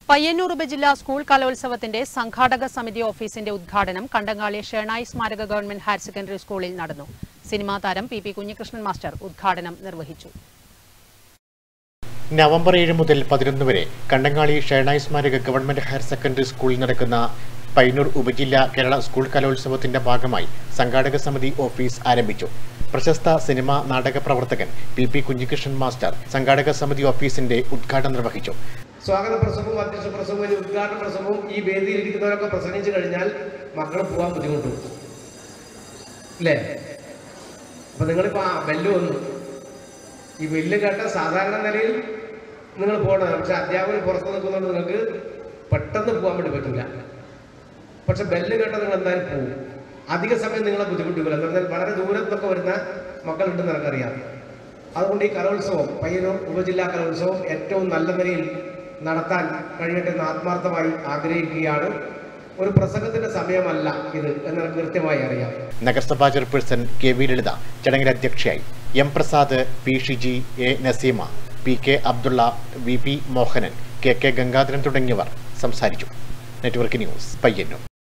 പയ്യന്നൂർ ഉപജില്ലാ സ്കൂൾ കലോത്സവത്തിന്റെ സംഘാടക സമിതി ഓഫീസിന്റെ ഉദ്ഘാടനം കണ്ടങ്ങാളി ഷേണായി സ്മാരക ഗവൺമെന്റ് ഹയർ സെക്കൻഡറി സ്കൂളിൽ നടന്നു സിനിമാ താരം പി പി കുഞ്ഞികൃഷ്ണൻ മാസ്റ്റർ ഉദ്ഘാടനം നിർവഹിച്ചു നവംബർ ഏഴ് മുതൽ പതിനൊന്ന് വരെ കണ്ടങ്ങാളി ഷേണായി സ്മാരക ഗവൺമെന്റ് ഹയർ സെക്കൻഡറി സ്കൂളിൽ നടക്കുന്ന പയ്യന്നൂർ ഉപജില്ല കേരള സ്കൂൾ കലോത്സവത്തിന്റെ ഭാഗമായി സംഘാടക സമിതി ഓഫീസ് ആരംഭിച്ചു പ്രശസ്ത സിനിമാ നാടക പ്രവർത്തകൻ പി പി കുഞ്ഞികൃഷ്ണൻ മാസ്റ്റർ സംഘാടക സമിതി ഓഫീസിന്റെ ഉദ്ഘാടനം നിർവഹിച്ചു സ്വാഗത പ്രസംഗവും അധ്യക്ഷ പ്രസംഗവും ഇനി ഉദ്ഘാടന പ്രസംഗവും ഈ വേദിയിൽ ഇരിക്കുന്നവരൊക്കെ പ്രസംഗിച്ചു കഴിഞ്ഞാൽ മക്കൾ പോകാൻ ബുദ്ധിമുട്ടും അല്ലേ അപ്പൊ നിങ്ങളിപ്പോ ആ ബെല്ല് വന്നു ഈ ബെല്ല് കേട്ട സാധാരണ നിലയിൽ നിങ്ങൾ പോകണം പക്ഷെ അധ്യാപകർ പുറത്ത് നിൽക്കുന്നതുകൊണ്ട് നിങ്ങൾക്ക് പെട്ടെന്ന് പോകാൻ വേണ്ടി പറ്റില്ല പക്ഷെ ബെല്ല് കേട്ടാൽ നിങ്ങൾ എന്തായാലും പോകും അധിക സമയം നിങ്ങളെ ബുദ്ധിമുട്ടിക്കില്ല എന്ന് പറഞ്ഞാൽ വളരെ ദൂരത്തൊക്കെ വരുന്ന മക്കളുണ്ടെന്ന് എനിക്കറിയാം അതുകൊണ്ട് ഈ കലോത്സവം പയ്യന്നൂർ ഉപജില്ലാ കലോത്സവം ഏറ്റവും നല്ല നിലയിൽ നടത്താൻ കഴിയട്ടെ എന്ന് ആത്മാർത്ഥമായി ആഗ്രഹിക്കുകയാണ് ഒരു പ്രസംഗത്തിന്റെ സമയമല്ല ഇത് എന്ന് എനിക്ക് കൃത്യമായി അറിയാം നഗരസഭാ ചെയർപേഴ്സൺ കെ വി ലളിത ചടങ്ങിൽ അധ്യക്ഷയായി M Prasad P Shiji A Naseema P K Abdulla V P Mohanan K K Gangadharan തുടങ്ങിയവർ സംസാരിച്ചു നെറ്റ്വർക്ക് ന്യൂസ് പയ്യന്നൂർ